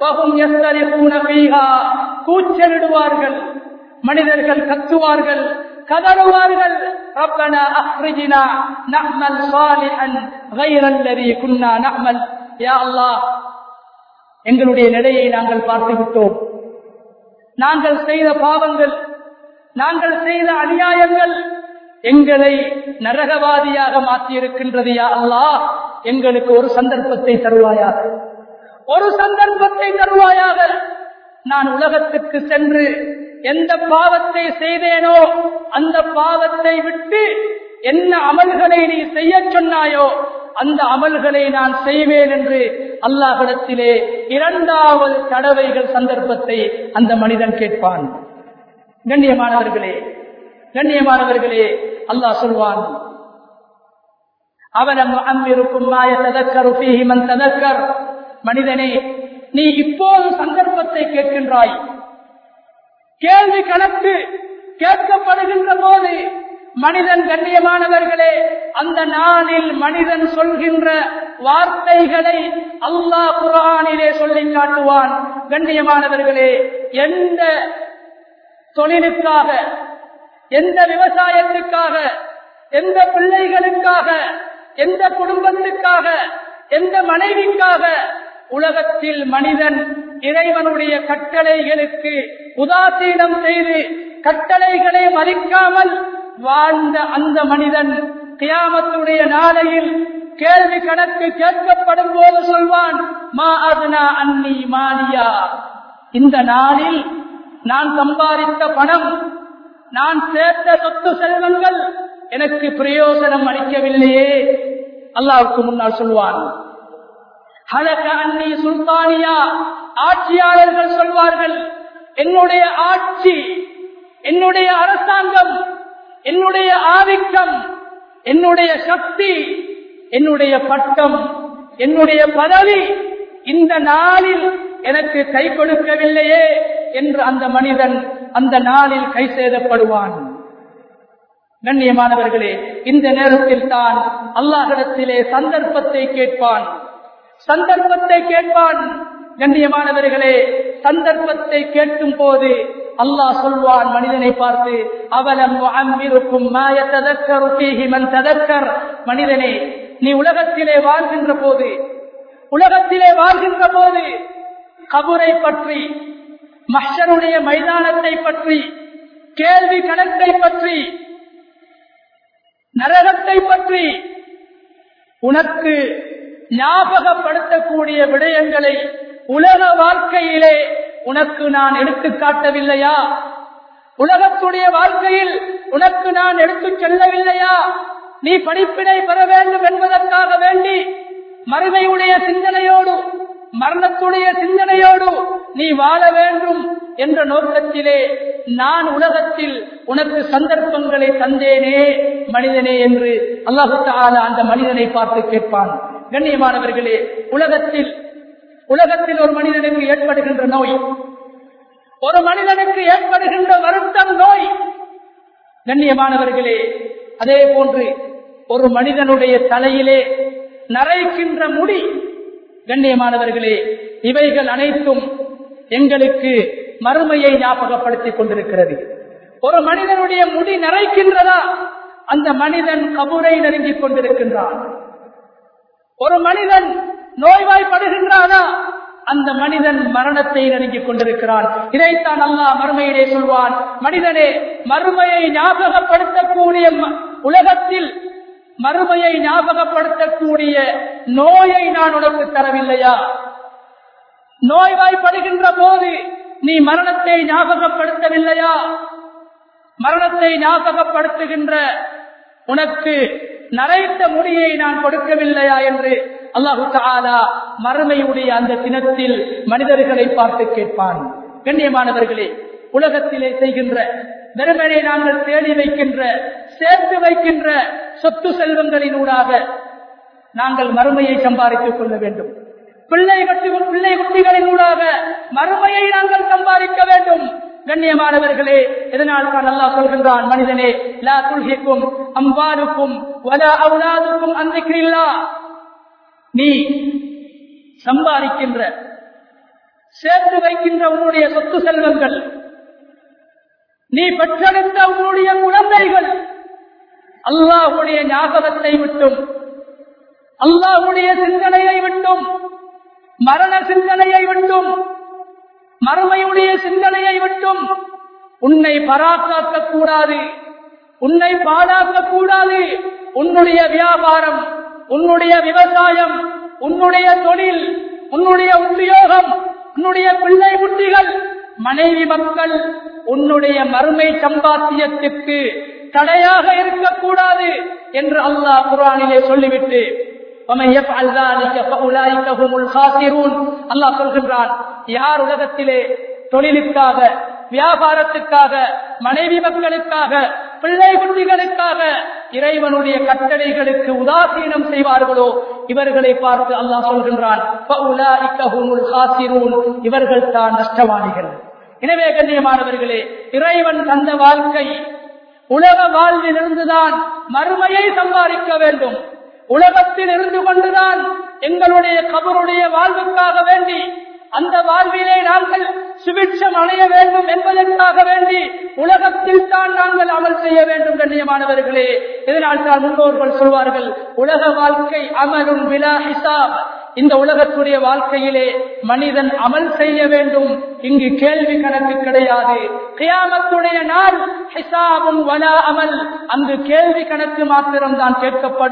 கூச்சலிடுவார்கள் மனிதர்கள் கத்துவார்கள் கதறுவார்கள் ربنا اخرجنا نعمل صالحا غير الذي كنا نعمل يا الله எங்களுடைய நிலையை நாங்கள் பார்த்து விட்டோம் நாங்கள் செய்த பாவங்கள் நாங்கள் செய்த அநியாயங்கள் எங்களை நரகவாதியாக மாற்றியிருக்கின்றது யா அல்லாஹ் எங்களுக்கு ஒரு சந்தர்ப்பத்தை தருவாயாக ஒரு சந்தர்ப்பத்தை தருவாயாக நான் உலகத்துக்கு சென்று எந்த பாவத்தை செய்தேனோ அந்த பாவத்தை விட்டு என்ன அமல்களை நீ செய்ய சொன்னாயோ அந்த அமல்களை நான் செய்வேன் என்று அல்லாஹிடத்திலே இரண்டாவது தடவைகள் சந்தர்ப்பத்தை அந்த மனிதன் கேட்பான் கண்ணியமானவர்களே கண்ணியமானவர்களே அல்லாஹ் சொல்வான் அவனம் அம்மிருக்கும் மாய ததக்கரு மன் ததக்கர் மனிதனே நீ இப்போது சந்தர்ப்பத்தை கேட்கின்றாய் கேள்வி கணக்கு கேட்கப்படுகின்ற போது மனிதன் கண்ணியமானவர்களே அந்த நாளில் மனிதன் சொல்கின்ற வார்த்தைகளை அல்லாஹ் குரானிலே சொல்லி காட்டுவான் கண்ணியமானவர்களே எந்த தொழிலுக்காக எந்த விவசாயத்துக்காக எந்த பிள்ளைகளுக்காக எந்த குடும்பத்துக்காக எந்த மனைவிக்காக உலகத்தில் மனிதன் இறைவனுடைய கட்டளைகளுக்கு உதாசீனம் செய்து கட்டளைகளை மதிக்காமல் வாழ்ந்த அந்த மனிதன் கியாமத்துடைய நாளையில் கேள்வி கணக்கு கேட்கப்படும் போது சொல்வான் மா அதுனா அன்னி மாலியா இந்த நாளில் நான் சம்பாதித்த பணம் நான் சேர்த்த சொத்து செல்வங்கள் எனக்கு பிரயோஜனம் அளிக்கவில்லையே அல்லாவுக்கு முன்னால் சொல்வான் ஹலக அன்னி சுல்தானியா ஆட்சியாளர்கள் சொல்வார்கள் என்னுடைய ஆட்சி என்னுடைய அரசாங்கம் என்னுடைய ஆதிக்கம் என்னுடைய சக்தி என்னுடைய பட்டம் என்னுடைய பதவி இந்த நாளில் எனக்கு கை கொடுக்கவில்லையே என்று அந்த மனிதன் அந்த நாளில் கை சேதப்படுவான் கண்ணியமானவர்களே இந்த நேரத்தில் தான் அல்லாஹிடத்திலே சந்தர்ப்பத்தை கேட்பான் சந்தர்ப்பத்தை கேட்பான் கண்ணியமானவர்களே சந்தர்ப்பத்தை கேட்கும் போது அல்லாஹ் சொல்வான் மனிதனை பார்த்து அவலம் அம்மிருக்கும் ததக்கர் மனிதனே நீ உலகத்திலே வாழ்கின்ற போது உலகத்திலே வாழ்கின்ற போது கபுரை பற்றி மஷருடைய மைதானத்தை பற்றி கேள்வி கணக்கை பற்றி நரகத்தை பற்றி உனக்கு ஞாபகப்படுத்தக்கூடிய விடயங்களை உலக வாழ்க்கையிலே உனக்கு நான் எடுத்து காட்டவில்லையா உலகத்துடைய வாழ்க்கையில் உனக்கு நான் எடுத்து செல்லவில்லையா நீ படிப்பினை பெற வேண்டும் என்பதற்காக வேண்டி மறுமையுடைய சிந்தனையோடு மரணத்துடைய சிந்தனையோடு நீ வாழ வேண்டும் என்ற நோக்கத்திலே நான் உலகத்தில் உனக்கு சந்தர்ப்பங்களை தந்தேனே மனிதனே என்று அல்லாஹு அந்த மனிதனை பார்த்து கேட்பான் கண்ணியமானவர்களே உலகத்தில் உலகத்தில் ஒரு மனிதனுக்கு ஏற்படுகின்ற நோய் ஒரு மனிதனுக்கு ஏற்படுகின்ற வருத்தம் நோய் கண்ணியமானவர்களே அதே போன்று ஒரு மனிதனுடைய தலையிலே நரைக்கின்ற முடி கண்ணியமானவர்களே இவைகள் அனைத்தும் எங்களுக்கு மறுமையை ஞாபகப்படுத்திக் கொண்டிருக்கிறது ஒரு மனிதனுடைய முடி நரைக்கின்றதா அந்த மனிதன் கபூரை நெருங்கிக் கொண்டிருக்கின்றான் ஒரு மனிதன் நோய்வாய்ப்படுகின்றானா அந்த மனிதன் மரணத்தை நெருங்கிக் கொண்டிருக்கிறான் இதைத்தான் அல்லா மறுமையிலே சொல்வான் மனிதனே மறுமையை ஞாபகப்படுத்தக்கூடிய உலகத்தில் மறுமையை ஞாபகப்படுத்தக்கூடிய நோயை நான் உனக்கு தரவில்லையா நோய்வாய்ப்படுகின்ற போது நீ மரணத்தை ஞாபகப்படுத்தவில்லையா மரணத்தை ஞாபகப்படுத்துகின்ற உனக்கு நரைத்த முடியை நான் கொடுக்கவில்லையா என்று அல்லாஹு தாலா மறுமையுடைய அந்த தினத்தில் மனிதர்களை பார்த்து கேட்பான் கண்ணியமானவர்களே உலகத்திலே செய்கின்ற வெறுமனை நாங்கள் தேடி வைக்கின்ற சேர்த்து வைக்கின்ற சொத்து செல்வங்களினூடாக நாங்கள் மறுமையை சம்பாதித்துக் கொள்ள வேண்டும் பிள்ளை கட்டி பிள்ளை குட்டிகளினூடாக மறுமையை நாங்கள் சம்பாதிக்க வேண்டும் கண்ணியமானவர்களே இதனால் தான் அல்லாஹ் சொல்கின்றான் மனிதனே லா துல்ஹிக்கும் அம்பாலுக்கும் வலா அவுலாதுக்கும் அந்திக்கிறில்லா நீ சம்பாதிக்கின்ற சேர்த்து வைக்கின்ற உன்னுடைய சொத்து செல்வங்கள் நீ பெற்றெடுத்த உன்னுடைய குழந்தைகள் அல்லாஹுடைய ஞாபகத்தை விட்டும் அல்லாஹுடைய சிந்தனையை விட்டும் மரண சிந்தனையை விட்டும் மறுமையுடைய சிந்தனையை விட்டும் உன்னை பராக்காக்க கூடாது உன்னை பாழாக்க கூடாது உன்னுடைய வியாபாரம் உன்னுடைய விவசாயம் உன்னுடைய தொழில் உன்னுடைய உத்தியோகம் உன்னுடைய பிள்ளை குட்டிகள் மனைவி மக்கள் உன்னுடைய மறுமை சம்பாத்தியத்துக்கு தடையாக இருக்கக்கூடாது என்று அல்லாஹ் குரானிலே சொல்லிவிட்டு அல்லாஹ் சொல்கின்றான் யார் உலகத்திலே தொழிலுக்காக வியாபாரத்துக்காக மனைவி மக்களுக்காக பிள்ளை குட்டிகளுக்காக இறைவனுடைய கட்டளைகளுக்கு உதாசீனம் செய்வார்களோ இவர்களை பார்த்து அல்லாஹ் சொல்கின்றான் இவர்கள் தான் நஷ்டவாணிகள் எனவே கண்ணியமானவர்களே இறைவன் தந்த வாழ்க்கை உலக வாழ்வில் இருந்துதான் மறுமையை சம்பாதிக்க வேண்டும் உலகத்தில் இருந்து கொண்டுதான் எங்களுடைய கபருடைய வாழ்வுக்காக வேண்டி அந்த வாழ்விலே நாங்கள் சுபிட்சம் அடைய வேண்டும் என்பதற்காக வேண்டி உலகத்தில் தான் நாங்கள் அமல் செய்ய வேண்டும் கண்ணியமானவர்களே இதனால் தான் முன்னோர்கள் சொல்வார்கள் உலக வாழ்க்கை அமலும் விழா ஹிசாப் இந்த உலகத்துடைய வாழ்க்கையிலே மனிதன் அமல் செய்ய வேண்டும் இங்கு கேள்வி கணக்கு கிடையாது கியாமத்துடைய நாள் ஹிசாபும் வலா அமல் அங்கு கேள்வி கணக்கு மாத்திரம் தான் கேட்கப்படும்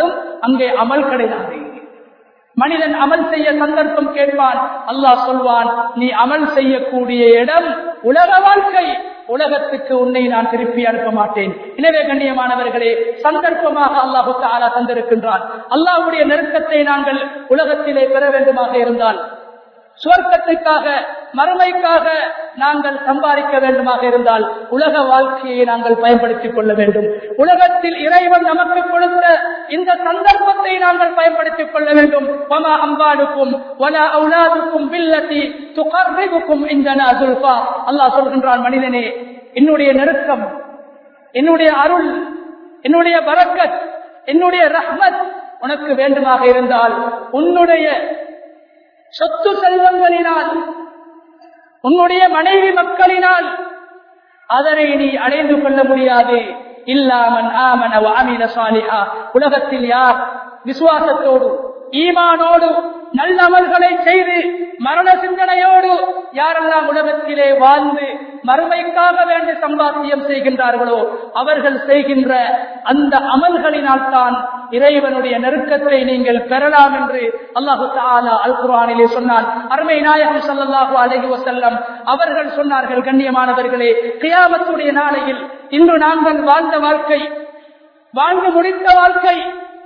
அங்கே அமல் கிடையாது மனிதன் அமல் செய்ய சந்தர்ப்பம் கேட்பான் அல்லாஹ் சொல்வான் நீ அமல் செய்யக்கூடிய இடம் உலக வாழ்க்கை உலகத்துக்கு உன்னை நான் திருப்பி அனுப்ப மாட்டேன் எனவே கண்ணியமானவர்களே சந்தர்ப்பமாக அல்லாஹுக்கு ஆளா தந்திருக்கின்றான் அல்லாஹுடைய நெருக்கத்தை நாங்கள் உலகத்திலே பெற வேண்டுமாக இருந்தால் சுவர்க்கத்துக்காக மறுமைக்காக நாங்கள் சம்பாதிக்க வேண்டுமாக இருந்தால் உலக வாழ்க்கையை நாங்கள் பயன்படுத்திக் கொள்ள வேண்டும் உலகத்தில் இறைவன் நமக்கு கொடுத்த இந்த சந்தர்ப்பத்தை நாங்கள் பயன்படுத்திக் கொள்ள வேண்டும் பமா அம்பாடுக்கும் வல அவுலாதுக்கும் வில்லத்தி துகர்ரிபுக்கும் இந்த சுல்பா அல்லாஹ் சொல்கின்றான் மனிதனே என்னுடைய நெருக்கம் என்னுடைய அருள் என்னுடைய பரக்கத் என்னுடைய ரஹ்மத் உனக்கு வேண்டுமாக இருந்தால் உன்னுடைய சொத்து செல்வங்களினால் உன்னுடைய மனைவி மக்களினால் அதனை நீ அடைந்து கொள்ள முடியாது இல்லாமன் ஆமன வாமின சாலிஹா உலகத்தில் யார் விசுவாசத்தோடு ஈமானோடு நல்ல அமல்களை செய்து மரண சிந்தனையோடு யாரெல்லாம் உலகத்திலே வாழ்ந்து மறுமைக்காக வேண்டி சம்பாத்தியம் செய்கின்றார்களோ அவர்கள் செய்கின்ற அந்த அமல்களினால் தான் இறைவனுடைய நெருக்கத்தை நீங்கள் பெறலாம் என்று அல்லாஹு தாலா அல் குரானிலே சொன்னான் அருமை நாயகம் சல்லாஹூ அலஹி வசல்லம் அவர்கள் சொன்னார்கள் கண்ணியமானவர்களே கியாமத்துடைய நாளையில் இன்று நாங்கள் வாழ்ந்த வாழ்க்கை வாழ்ந்து முடித்த வாழ்க்கை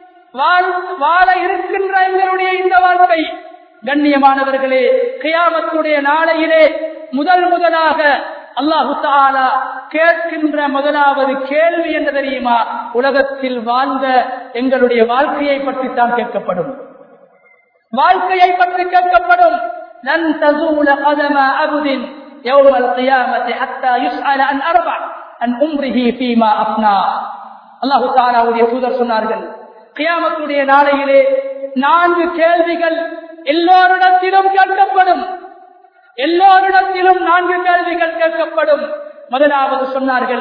வாழ இருக்கின்ற எங்களுடைய இந்த வாழ்க்கை கண்ணியமானவர்களே கியாமத்துடைய நாளையிலே முதல் முதலாக அல்லாஹு தாலா கேட்கின்ற முதலாவது கேள்வி என்ன தெரியுமா உலகத்தில் வாழ்ந்த எங்களுடைய வாழ்க்கையை பற்றி தான் கேட்கப்படும் வாழ்க்கையை பற்றி கேட்கப்படும் لن تزول قدم عبد يوم القيامة حتى يسأل عن أربع عن عمره فيما أفنى الله تعالى உடைய தூதர் சொன்னார்கள் கியாமத்துடைய நாளையிலே நான்கு கேள்விகள் எல்லோரிடத்திலும் கேட்கப்படும் எல்லோரிடத்திலும் நான்கு கேள்விகள் கேட்கப்படும் முதலாவது சொன்னார்கள்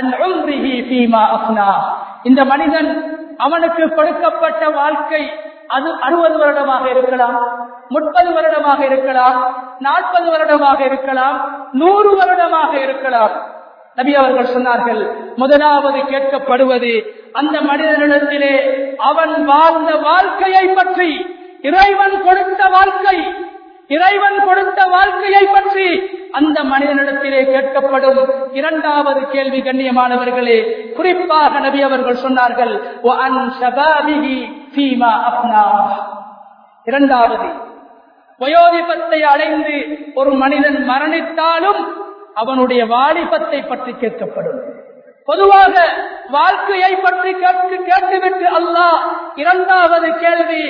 இந்த மனிதன் அவனுக்கு கொடுக்கப்பட்ட வாழ்க்கை அது அறுபது வருடமாக இருக்கலாம் முப்பது வருடமாக இருக்கலாம் நாற்பது வருடமாக இருக்கலாம் நூறு வருடமாக இருக்கலாம் நபி அவர்கள் சொன்னார்கள் முதலாவது கேட்கப்படுவது அந்த மனிதனிடத்திலே அவன் வாழ்ந்த வாழ்க்கையை பற்றி இறைவன் கொடுத்த வாழ்க்கை இறைவன் கொடுத்த வாழ்க்கையை பற்றி அந்த மனிதனிடத்திலே கேட்கப்படும் இரண்டாவது கேள்வி கண்ணியமானவர்களே குறிப்பாக நபி அவர்கள் சொன்னார்கள் இரண்டாவது வயோதிபத்தை அடைந்து ஒரு மனிதன் மரணித்தாலும் அவனுடைய வாலிபத்தை பற்றி கேட்கப்படும் பொதுவாக வாழ்க்கையை பற்றி கேட்டு கேட்டுவிட்டு அல்லாஹ் இரண்டாவது கேள்வி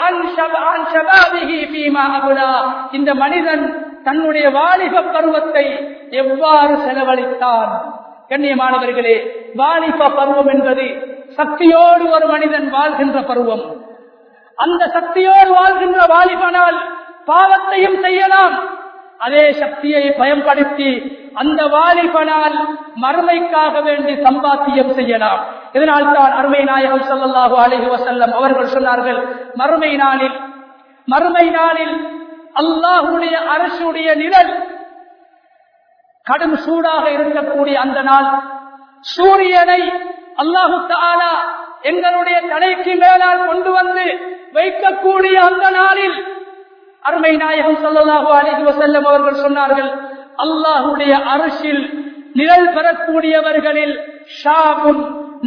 இந்த மனிதன் தன்னுடைய வாலிப பருவத்தை எவ்வாறு செலவழித்தான் கண்ணியமானவர்களே வாலிப பருவம் என்பது சக்தியோடு ஒரு மனிதன் வாழ்கின்ற பருவம் அந்த சக்தியோடு வாழ்கின்ற வாலிபனால் பாவத்தையும் செய்யலாம் அதே சக்தியை பயன்படுத்தி அந்த வாலிபனால் மறுமைக்காக வேண்டி சம்பாத்தியம் செய்யலாம் இதனால் தான் அருமை நாயகம் சல்லாஹு அலஹி வசல்லம் அவர்கள் சொன்னார்கள் மறுமை நாளில் மறுமை நாளில் அல்லாஹுடைய அரசுடைய நிழல் கடும் சூடாக இருக்கக்கூடிய அந்த நாள் சூரியனை அல்லாஹு தாலா எங்களுடைய தலைக்கு மேலால் கொண்டு வந்து வைக்கக்கூடிய அந்த நாளில் அருமை நாயகம் சொல்லலாஹு அலிஹி வசல்லம் அவர்கள் சொன்னார்கள் அல்லாஹுடைய அரசில் நிழல் பெறக்கூடியவர்களில் ஷாபுன்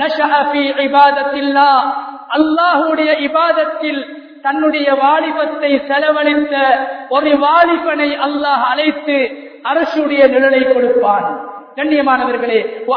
அல்லாஹுடைய இபாதத்தில் தன்னுடைய வாலிபத்தை செலவழித்த ஒரு வாலிபனை அல்லாஹ் அழைத்து அரசுடைய நிழலை கொடுப்பான் கண்ணியமானவர்களே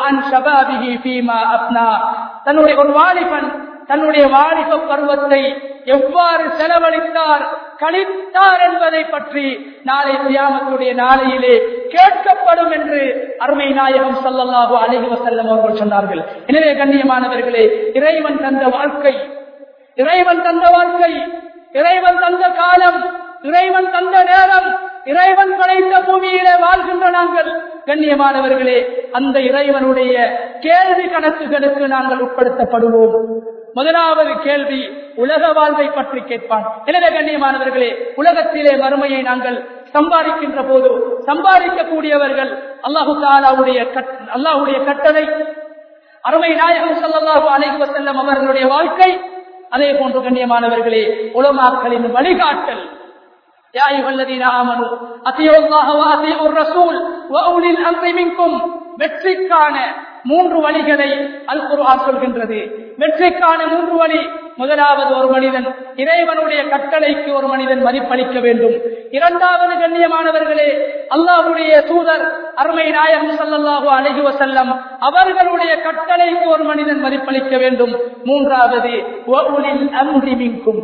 தன்னுடைய ஒரு வாலிபன் தன்னுடைய வாலிப பருவத்தை எவ்வாறு செலவழித்தார் கழித்தார் என்பதை பற்றி நாளை தியாமத்துடைய நாளையிலே கேட்கப்படும் என்று அருமை நாயகம் சல்லல்லாஹு அலைஹி வசல்லம் அவர்கள் சொன்னார்கள் எனவே கண்ணியமானவர்களே இறைவன் தந்த வாழ்க்கை இறைவன் தந்த வாழ்க்கை இறைவன் தந்த காலம் இறைவன் தந்த நேரம் இறைவன் படைத்த பூமியிலே வாழ்கின்ற நாங்கள் கண்ணியமானவர்களே அந்த இறைவனுடைய கேள்வி கணக்குகளுக்கு நாங்கள் உட்படுத்தப்படுவோம் முதலாவது கேள்வி உலக வாழ்வை பற்றி கேட்பான் எனவே கண்ணியமானவர்களே உலகத்திலே மறுமையை நாங்கள் சம்பாதிக்கின்ற போது சம்பாதிக்கக்கூடியவர்கள் அல்லாஹு தாலாவுடைய அல்லாஹுடைய கட்டளை அருமை நாயகம் சல்லாஹூ அலைஹி வசல்லம் அவர்களுடைய வாழ்க்கை அதே போன்று கண்ணியமானவர்களே உலமாக்களின் வழிகாட்டல் يا أيها الذين آمنوا أطيعوا الله وأطيعوا الرسول وأولي الأمر منكم வெற்றிக்கான மூன்று வழிகளை அல் குர்ஆன் சொல்கின்றது வெற்றிக்கான மூன்று வழி முதலாவது ஒரு மனிதன் இறைவனுடைய கட்டளைக்கு ஒரு மனிதன் மதிப்பளிக்க வேண்டும் இரண்டாவது கண்ணியமானவர்களே அல்லாஹ்வுடைய தூதர் அருமை நாயகம் ஸல்லல்லாஹு அலைஹி வஸல்லம் அவர்களுடைய கட்டளைக்கு ஒரு மனிதன் மதிப்பளிக்க வேண்டும் மூன்றாவது வஉலில் அம்ரி மின்கும்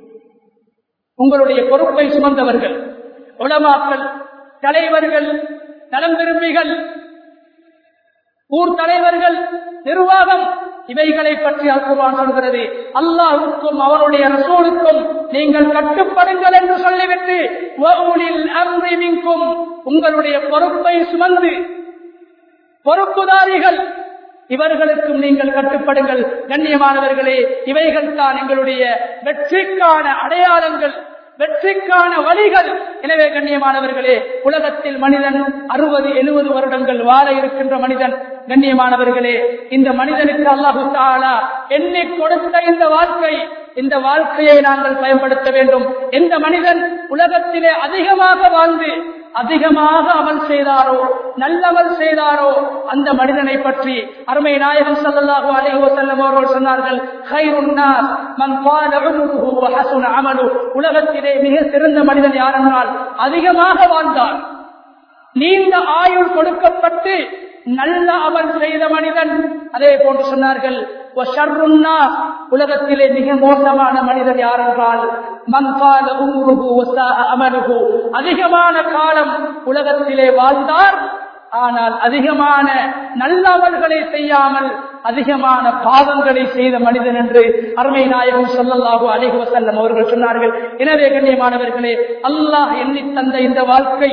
உங்களுடைய பொறுப்பை சுமந்தவர்கள் உலமாக்கள் தலைவர்கள் நலம் விரும்பிகள் ஊர் தலைவர்கள் நிர்வாகம் இவைகளை பற்றி அல்குர்வான் சொல்கிறது அல்லாஹுக்கும் அவருடைய ரசூலுக்கும் நீங்கள் கட்டுப்படுங்கள் என்று சொல்லிவிட்டு வஉலில் அம்ரி மின்கும் உங்களுடைய பொறுப்பை சுமந்து பொறுப்புதாரிகள் இவர்களுக்கும் நீங்கள் கட்டுப்படுங்கள் கண்ணியமானவர்களே இவைகள் தான் எங்களுடைய வெற்றிக்கான அடையாளங்கள் வெற்றிக்கான வழிகள் எனவே கண்ணியமானவர்களே உலகத்தில் மனிதன் அறுபது எழுபது வருடங்கள் வாழ இருக்கின்ற மனிதன் கண்ணியமானவர்களே இந்த மனிதனுக்கு அல்லாஹு தாலா எண்ணி கொடுத்த இந்த வாழ்க்கை இந்த வாழ்க்கையை நாங்கள் பயன்படுத்த வேண்டும் எந்த மனிதன் உலகத்திலே அதிகமாக வாழ்ந்து அதிகமாக அமல் செய்தாரோ நல்லமல் செய்தாரோ அந்த மனிதனை பற்றி அருமை நாயகம் ஸல்லல்லாஹு அலைஹி வஸல்லம் அவர்கள் சொன்னார்கள் கைருன் நாஸ் மன் கால உம்ருஹு வ ஹஸன அமலு உலகத்திலே மிக சிறந்த மனிதன் யார் என்றால் அதிகமாக வாழ்ந்தார் நீண்ட ஆயுள் கொடுக்கப்பட்டு நல்ல அமல் செய்த மனிதன் அதே போன்று சொன்னார்கள் "வஷர்ருன்னா", உலகத்திலே மிக மோசமான மனிதன் யார் என்றால் மங்கால உம்ருஹு வஸாஅ அமலுஹு அதிகமான காலம் உலகத்திலே வாழ்ந்தார் ஆனால் அதிகமான நல்ல அமல்களை செய்யாமல் அதிகமான பாவங்களை செய்த மனிதன் என்று அருமை நாயகம் சொல்லல்லாஹு அலைஹி வஸல்லம் அவர்கள் சொன்னார்கள் எனவே கண்ணியமானவர்களே அல்லாஹ் எண்ணி தந்த இந்த வாழ்க்கை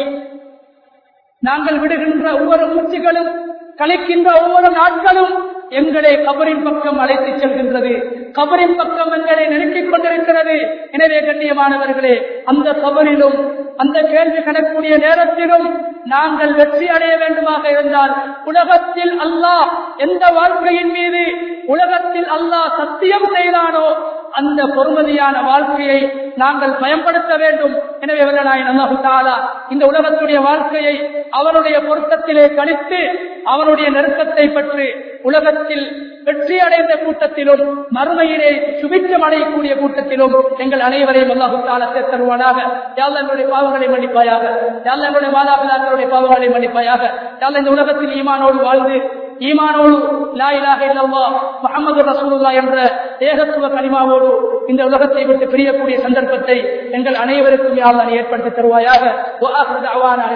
நாங்கள் விடுகின்ற ஒவ்வொரு மூச்சுகளும் கலைக்கின்ற ஒவ்வொரு நாட்களும் எங்களை கபரின் பக்கம் அழைத்து செல்கின்றது கபரின் பக்கம் எங்களை நினைக்கிக் கொண்டிருக்கிறது எனவே கண்ணியமானவர்களே அந்த கபரிலும் அந்த கேள்வி கணக்கூடிய நேரத்திலும் நாங்கள் வெற்றி அடைய வேண்டுமாக இருந்தால் உலகத்தில் அல்லாஹ் எந்த வாழ்க்கையின் மீது உலகத்தில் அல்லாஹ் சத்தியம் செய்தானோ அந்த பொறுமதியான வாழ்க்கையை நாங்கள் பயன்படுத்த வேண்டும் எனவே வல்லநாயன் அல்லாஹு தாலா இந்த உலகத்துடைய வாழ்க்கையை அவருடைய பொருத்தத்திலே கழித்து அவருடைய நெருக்கத்தை பற்றி உலகத்தில் வெற்றி அடைந்த கூட்டத்திலும் மறுமையிலே சுபிச்சம் அடையக்கூடிய கூட்டத்திலும் எங்கள் அனைவரையும் அல்லாஹு தாலா சேர்த்தருவானாக யாழ் எங்களுடைய பாவங்களை மன்னிப்பாயாக யாழ் எங்களுடைய மாதாபிதாக்களுடைய பாவங்களை மன்னிப்பாயாக யாழ் இந்த உலகத்தில் ஈமானோடு வாழ்ந்து ஈமானோடு லா இலாஹ இல்லல்லாஹ் முஹம்மது ரசூலுல்லாஹ் என்ற ஏகத்துவ கனிமாவோடு இந்த உலகத்தை விட்டு பிரியக்கூடிய சந்தர்ப்பத்தை எங்கள் அனைவருக்கும் யாழ் ஏற்படுத்தி தருவாயாக